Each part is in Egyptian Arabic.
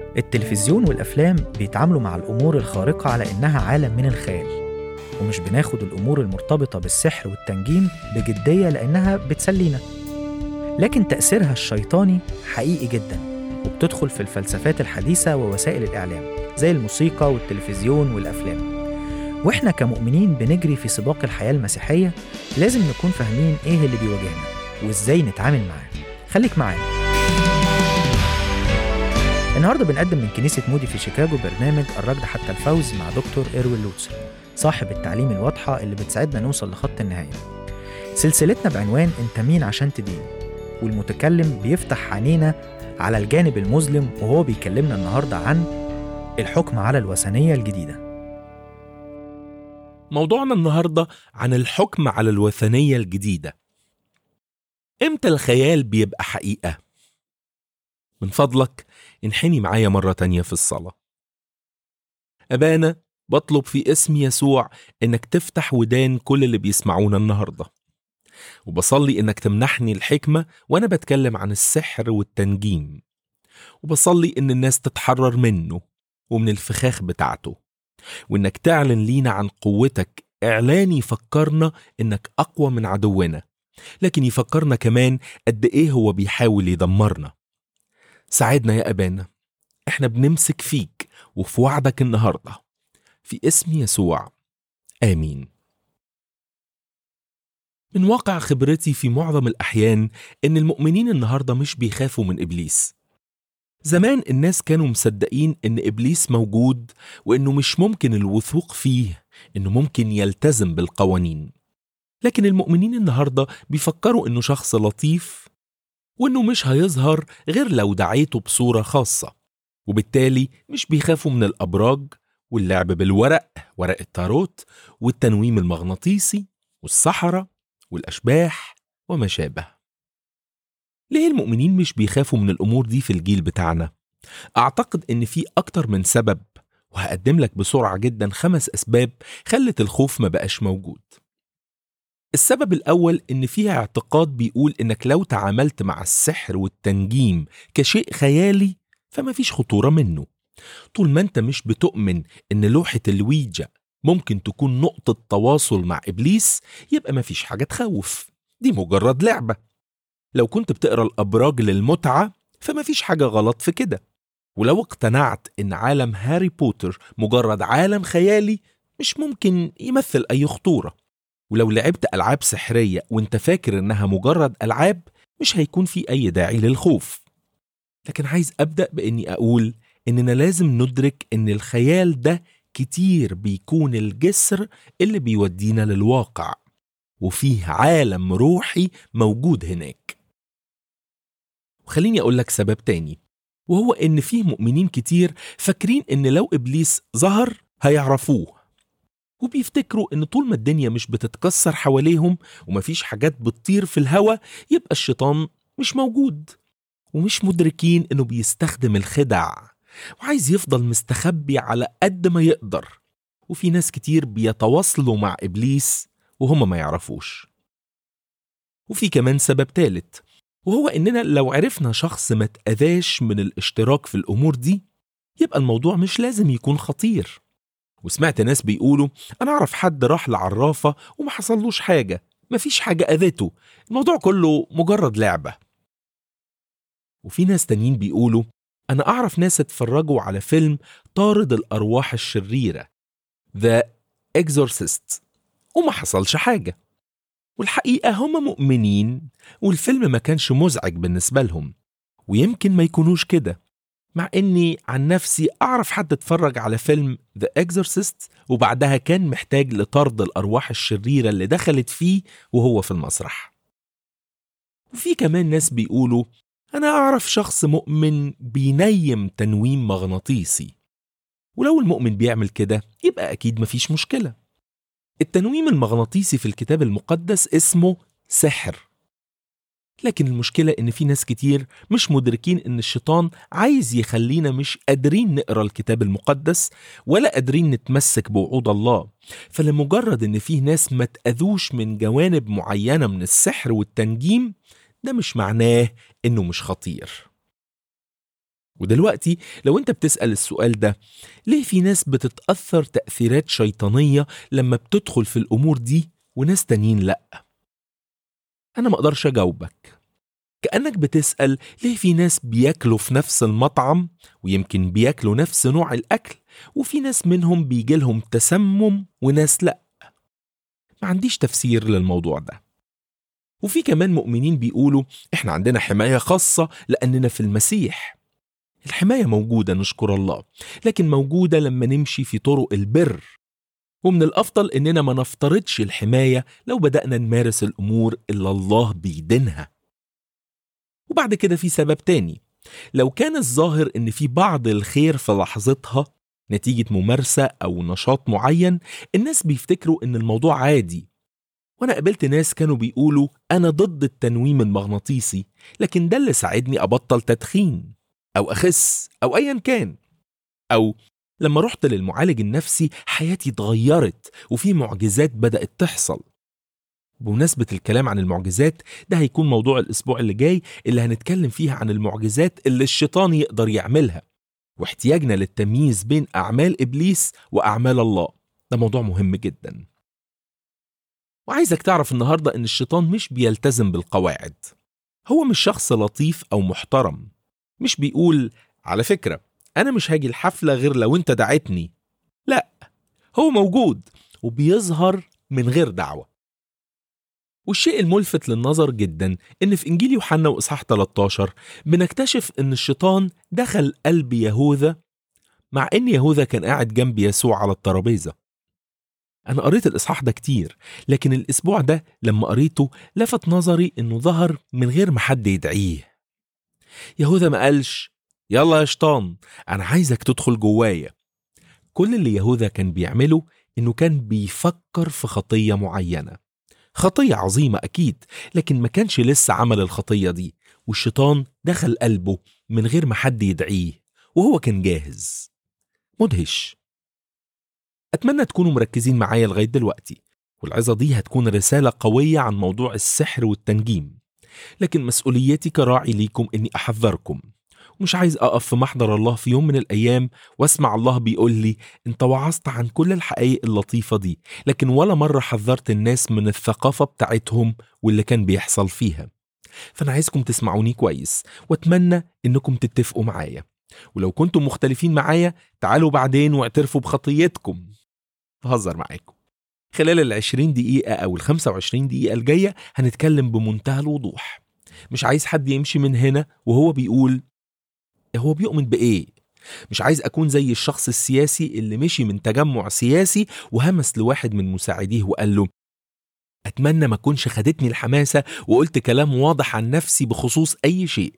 التلفزيون والأفلام بيتعاملوا مع الأمور الخارقة على إنها عالم من الخيال ومش بناخد الأمور المرتبطة بالسحر والتنجيم بجدية لأنها بتسلينا لكن تأثيرها الشيطاني حقيقي جدا وبتدخل في الفلسفات الحديثة ووسائل الإعلام زي الموسيقى والتلفزيون والأفلام وإحنا كمؤمنين بنجري في سباق الحياة المسيحية لازم نكون فاهمين إيه اللي بيواجهنا وإزاي نتعامل معاه خليك معانا النهارده بنقدم من كنيسة مودي في شيكاغو برنامج الركض حتى الفوز مع دكتور إيروين لوتسر صاحب التعليم الواضحة اللي بتساعدنا نوصل لخط النهاية سلسلتنا بعنوان أنت مين عشان تدين والمتكلم بيفتح عينينا على الجانب المظلم وهو بيكلمنا النهارده عن الحكم على الوثنية الجديدة موضوعنا النهاردة عن الحكم على الوثنية الجديدة امتى الخيال بيبقى حقيقة؟ من فضلك انحني معايا مرة تانية في الصلاة أبانا بطلب في اسم يسوع إنك تفتح ودان كل اللي بيسمعونا النهاردة وبصلي إنك تمنحني الحكمة وأنا بتكلم عن السحر والتنجيم وبصلي إن الناس تتحرر منه ومن الفخاخ بتاعته وإنك تعلن لينا عن قوتك إعلان يفكرنا إنك أقوى من عدونا لكن يفكرنا كمان قد إيه هو بيحاول يدمرنا ساعدنا يا أبانا إحنا بنمسك فيك وفي وعدك النهاردة في اسم يسوع آمين من واقع خبرتي في معظم الأحيان إن المؤمنين النهاردة مش بيخافوا من إبليس زمان الناس كانوا مصدقين إن إبليس موجود وإنه مش ممكن الوثوق فيه إنه ممكن يلتزم بالقوانين لكن المؤمنين النهاردة بيفكروا إنه شخص لطيف وإنه مش هيظهر غير لو دعيته بصورة خاصة وبالتالي مش بيخافوا من الأبراج واللعب بالورق ورق التاروت والتنويم المغناطيسي والسحرة والأشباح وما شابه ليه المؤمنين مش بيخافوا من الأمور دي في الجيل بتاعنا؟ أعتقد إن في أكتر من سبب وهقدم لك بسرعة جدا خمس أسباب خلت الخوف ما بقاش موجود السبب الأول إن فيها اعتقاد بيقول إنك لو تعاملت مع السحر والتنجيم كشيء خيالي فما فيش خطورة منه طول ما أنت مش بتؤمن إن لوحة الويجا ممكن تكون نقطة تواصل مع إبليس يبقى ما فيش حاجة تخوف دي مجرد لعبة لو كنت بتقرا الأبراج للمتعة فما فيش حاجة غلط في كده ولو اقتنعت إن عالم هاري بوتر مجرد عالم خيالي مش ممكن يمثل أي خطورة ولو لعبت ألعاب سحرية وانت فاكر إنها مجرد ألعاب مش هيكون في أي داعي للخوف لكن عايز أبدأ بإني أقول إننا لازم ندرك إن الخيال ده كتير بيكون الجسر اللي بيودينا للواقع وفيه عالم روحي موجود هناك وخليني أقول لك سبب تاني وهو إن فيه مؤمنين كتير فاكرين إن لو إبليس ظهر هيعرفوه وبيفتكروا إن طول ما الدنيا مش بتتكسر حواليهم ومفيش حاجات بتطير في الهوا يبقى الشيطان مش موجود ومش مدركين إنه بيستخدم الخدع وعايز يفضل مستخبي على قد ما يقدر وفي ناس كتير بيتواصلوا مع إبليس وهم ما يعرفوش وفي كمان سبب تالت وهو إننا لو عرفنا شخص ما تأذاش من الاشتراك في الأمور دي يبقى الموضوع مش لازم يكون خطير وسمعت ناس بيقولوا أنا أعرف حد راح لعرافة وما حصلوش حاجة مفيش حاجة أذته الموضوع كله مجرد لعبة وفي ناس تانيين بيقولوا أنا أعرف ناس اتفرجوا على فيلم طارد الأرواح الشريرة The Exorcist وما حصلش حاجة والحقيقة هم مؤمنين والفيلم ما كانش مزعج بالنسبة لهم ويمكن ما يكونوش كده مع اني عن نفسي اعرف حد اتفرج على فيلم The Exorcist وبعدها كان محتاج لطرد الارواح الشريرة اللي دخلت فيه وهو في المسرح وفي كمان ناس بيقولوا انا اعرف شخص مؤمن بينيم تنويم مغناطيسي ولو المؤمن بيعمل كده يبقى اكيد مفيش مشكلة التنويم المغناطيسي في الكتاب المقدس اسمه سحر لكن المشكلة إن في ناس كتير مش مدركين إن الشيطان عايز يخلينا مش قادرين نقرا الكتاب المقدس ولا قادرين نتمسك بوعود الله فلمجرد إن فيه ناس ما تأذوش من جوانب معينة من السحر والتنجيم ده مش معناه إنه مش خطير ودلوقتي لو انت بتسأل السؤال ده ليه في ناس بتتأثر تأثيرات شيطانية لما بتدخل في الأمور دي وناس تانيين لأ أنا ما أقدرش أجاوبك كأنك بتسأل ليه في ناس بياكلوا في نفس المطعم ويمكن بياكلوا نفس نوع الأكل وفي ناس منهم بيجيلهم تسمم وناس لأ ما عنديش تفسير للموضوع ده وفي كمان مؤمنين بيقولوا احنا عندنا حماية خاصة لأننا في المسيح الحماية موجودة نشكر الله لكن موجودة لما نمشي في طرق البر ومن الأفضل إننا ما نفترضش الحماية لو بدأنا نمارس الأمور اللي الله بيدينها وبعد كده في سبب تاني لو كان الظاهر إن في بعض الخير في لحظتها نتيجة ممارسة أو نشاط معين الناس بيفتكروا إن الموضوع عادي وأنا قابلت ناس كانوا بيقولوا أنا ضد التنويم المغناطيسي لكن ده اللي ساعدني أبطل تدخين أو أخس أو أيا كان أو لما رحت للمعالج النفسي حياتي اتغيرت وفي معجزات بدأت تحصل بمناسبة الكلام عن المعجزات ده هيكون موضوع الأسبوع اللي جاي اللي هنتكلم فيها عن المعجزات اللي الشيطان يقدر يعملها واحتياجنا للتمييز بين أعمال إبليس وأعمال الله ده موضوع مهم جدا وعايزك تعرف النهاردة إن الشيطان مش بيلتزم بالقواعد هو مش شخص لطيف أو محترم مش بيقول على فكرة أنا مش هاجي الحفلة غير لو أنت دعيتني لا هو موجود وبيظهر من غير دعوة والشيء الملفت للنظر جدا إن في إنجيل يوحنا وإصحاح 13 بنكتشف إن الشيطان دخل قلب يهوذا مع إن يهوذا كان قاعد جنب يسوع على الترابيزة أنا قريت الإصحاح ده كتير لكن الأسبوع ده لما قريته لفت نظري إنه ظهر من غير ما حد يدعيه يهوذا ما قالش يلا يا شيطان أنا عايزك تدخل جوايا كل اللي يهوذا كان بيعمله إنه كان بيفكر في خطية معينة خطية عظيمة أكيد لكن ما كانش لسه عمل الخطية دي والشيطان دخل قلبه من غير ما حد يدعيه وهو كان جاهز مدهش أتمنى تكونوا مركزين معايا لغاية دلوقتي والعظة دي هتكون رسالة قوية عن موضوع السحر والتنجيم لكن مسؤوليتي كراعي ليكم إني أحذركم ومش عايز أقف في محضر الله في يوم من الأيام واسمع الله بيقول لي أنت وعظت عن كل الحقائق اللطيفة دي لكن ولا مرة حذرت الناس من الثقافة بتاعتهم واللي كان بيحصل فيها فأنا عايزكم تسمعوني كويس وأتمنى إنكم تتفقوا معايا ولو كنتم مختلفين معايا تعالوا بعدين واعترفوا بخطيتكم بهزر معاكم خلال العشرين دقيقة أو الخمسة وعشرين دقيقة الجاية هنتكلم بمنتهى الوضوح مش عايز حد يمشي من هنا وهو بيقول هو بيؤمن بإيه؟ مش عايز أكون زي الشخص السياسي اللي مشي من تجمع سياسي وهمس لواحد من مساعديه وقال له أتمنى ما كنش خدتني الحماسة وقلت كلام واضح عن نفسي بخصوص أي شيء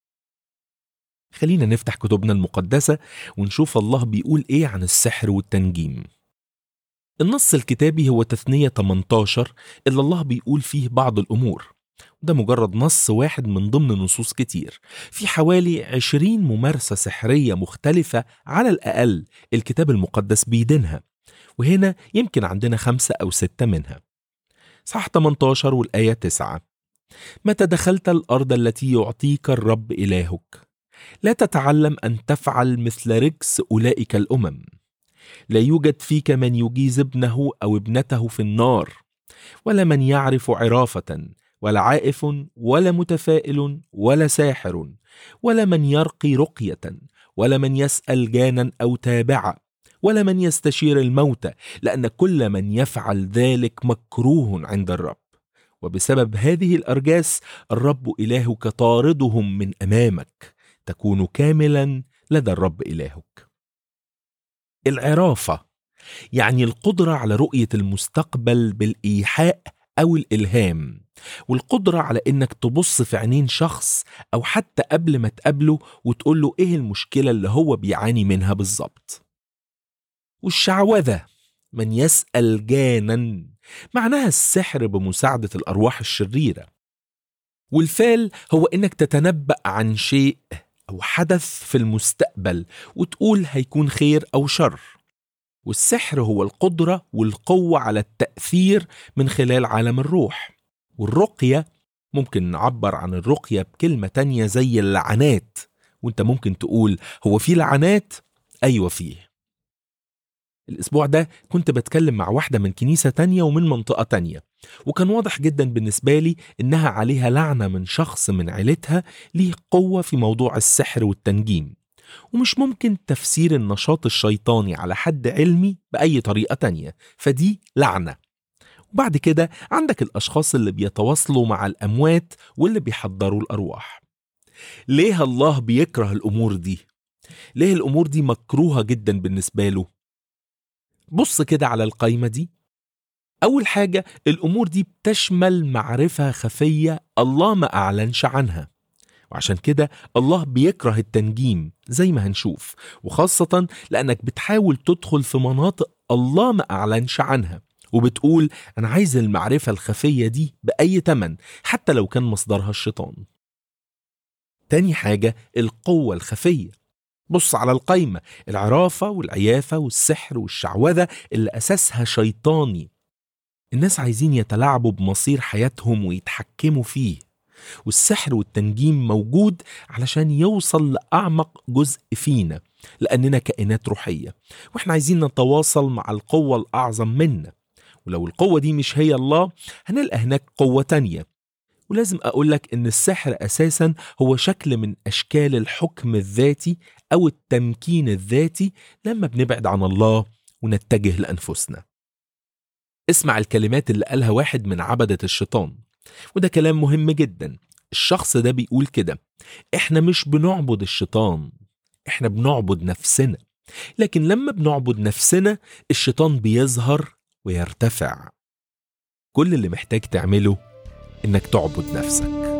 خلينا نفتح كتبنا المقدسة ونشوف الله بيقول إيه عن السحر والتنجيم النص الكتابي هو تثنية 18 اللي الله بيقول فيه بعض الأمور ده مجرد نص واحد من ضمن نصوص كتير في حوالي 20 ممارسة سحرية مختلفة على الأقل الكتاب المقدس بيدينها وهنا يمكن عندنا خمسة أو ستة منها صح 18 والآية 9 متى دخلت الأرض التي يعطيك الرب إلهك لا تتعلم أن تفعل مثل رجس أولئك الأمم لا يوجد فيك من يجيز ابنه أو ابنته في النار ولا من يعرف عرافة ولا عائف ولا متفائل ولا ساحر ولا من يرقي رقية ولا من يسأل جانا أو تابعا ولا من يستشير الموتى لأن كل من يفعل ذلك مكروه عند الرب وبسبب هذه الأرجاس الرب إلهك طاردهم من أمامك تكون كاملا لدى الرب إلهك العرافة يعني القدرة على رؤية المستقبل بالإيحاء أو الإلهام والقدرة على إنك تبص في عينين شخص أو حتى قبل ما تقابله وتقول له إيه المشكلة اللي هو بيعاني منها بالظبط والشعوذة من يسأل جانا معناها السحر بمساعدة الأرواح الشريرة والفال هو إنك تتنبأ عن شيء أو حدث في المستقبل وتقول هيكون خير أو شر والسحر هو القدرة والقوة على التأثير من خلال عالم الروح والرقية ممكن نعبر عن الرقية بكلمة تانية زي اللعنات وانت ممكن تقول هو في لعنات ايوه فيه الأسبوع ده كنت بتكلم مع واحدة من كنيسة تانية ومن منطقة تانية وكان واضح جدا بالنسبة لي إنها عليها لعنة من شخص من عيلتها ليه قوة في موضوع السحر والتنجيم ومش ممكن تفسير النشاط الشيطاني على حد علمي بأي طريقة تانية فدي لعنة وبعد كده عندك الأشخاص اللي بيتواصلوا مع الأموات واللي بيحضروا الأرواح ليه الله بيكره الأمور دي؟ ليه الأمور دي مكروهة جدا بالنسبة له؟ بص كده على القايمة دي أول حاجة الأمور دي بتشمل معرفة خفية الله ما أعلنش عنها وعشان كده الله بيكره التنجيم زي ما هنشوف وخاصة لأنك بتحاول تدخل في مناطق الله ما أعلنش عنها وبتقول أنا عايز المعرفة الخفية دي بأي تمن حتى لو كان مصدرها الشيطان تاني حاجة القوة الخفية بص على القايمة العرافة والعيافة والسحر والشعوذة اللي أساسها شيطاني الناس عايزين يتلاعبوا بمصير حياتهم ويتحكموا فيه والسحر والتنجيم موجود علشان يوصل لأعمق جزء فينا لأننا كائنات روحية وإحنا عايزين نتواصل مع القوة الأعظم منا ولو القوة دي مش هي الله هنلقى هناك قوة تانية ولازم أقولك إن السحر أساسا هو شكل من أشكال الحكم الذاتي أو التمكين الذاتي لما بنبعد عن الله ونتجه لأنفسنا اسمع الكلمات اللي قالها واحد من عبدة الشيطان وده كلام مهم جدا الشخص ده بيقول كده احنا مش بنعبد الشيطان احنا بنعبد نفسنا لكن لما بنعبد نفسنا الشيطان بيظهر ويرتفع كل اللي محتاج تعمله انك تعبد نفسك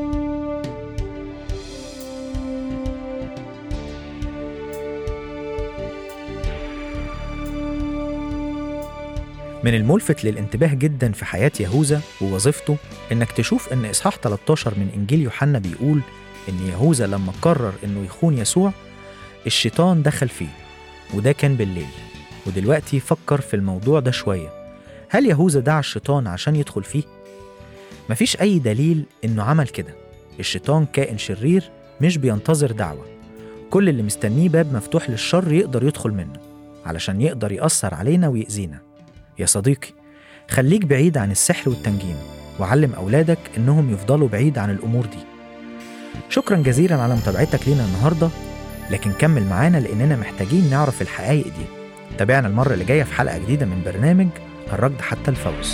من الملفت للانتباه جدا في حياة يهوذا ووظيفته إنك تشوف إن إصحاح 13 من إنجيل يوحنا بيقول إن يهوذا لما قرر إنه يخون يسوع الشيطان دخل فيه وده كان بالليل ودلوقتي فكر في الموضوع ده شوية هل يهوذا دعا الشيطان عشان يدخل فيه؟ مفيش أي دليل إنه عمل كده الشيطان كائن شرير مش بينتظر دعوة كل اللي مستنيه باب مفتوح للشر يقدر يدخل منه علشان يقدر يأثر علينا ويأذينا يا صديقي خليك بعيد عن السحر والتنجيم وعلم أولادك إنهم يفضلوا بعيد عن الأمور دي شكرا جزيلا على متابعتك لينا النهاردة لكن كمل معانا لأننا محتاجين نعرف الحقائق دي تابعنا المرة اللي جاية في حلقة جديدة من برنامج الركض حتى الفوز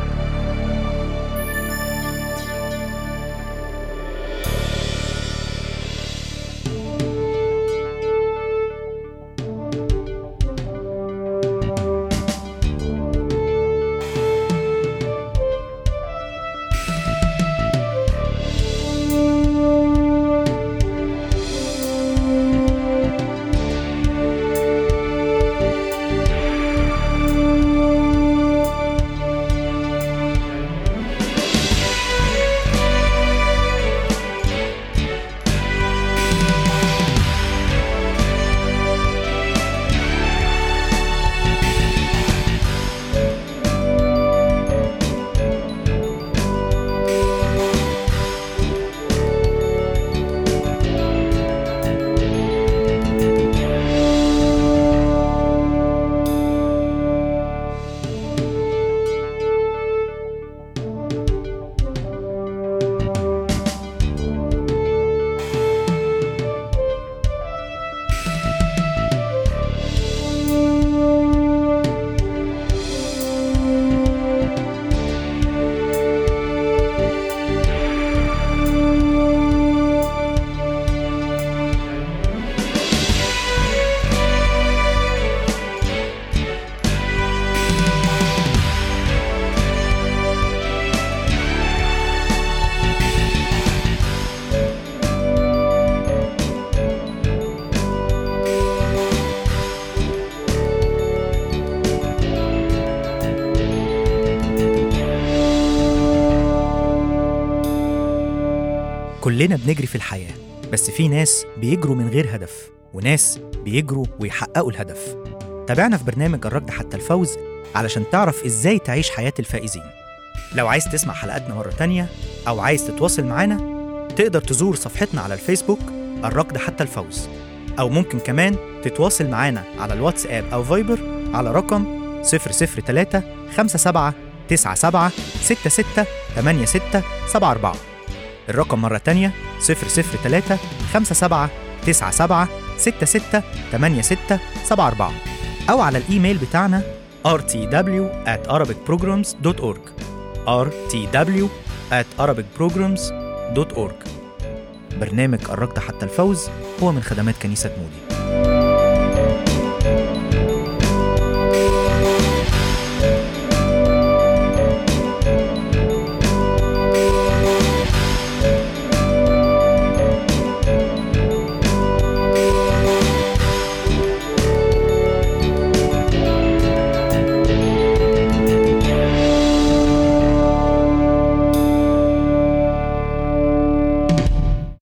كلنا بنجري في الحياة بس في ناس بيجروا من غير هدف وناس بيجروا ويحققوا الهدف تابعنا في برنامج الركض حتى الفوز علشان تعرف ازاي تعيش حياة الفائزين لو عايز تسمع حلقاتنا مرة تانية أو عايز تتواصل معانا تقدر تزور صفحتنا على الفيسبوك الركض حتى الفوز أو ممكن كمان تتواصل معانا على الواتساب أو فايبر على رقم 003 57 97 66 86 74 الرقم مرة تانية 003 57 97 66 86 74 أو على الإيميل بتاعنا rtw at arabicprograms.org rtw at arabicprograms.org برنامج الركض حتى الفوز هو من خدمات كنيسة مودي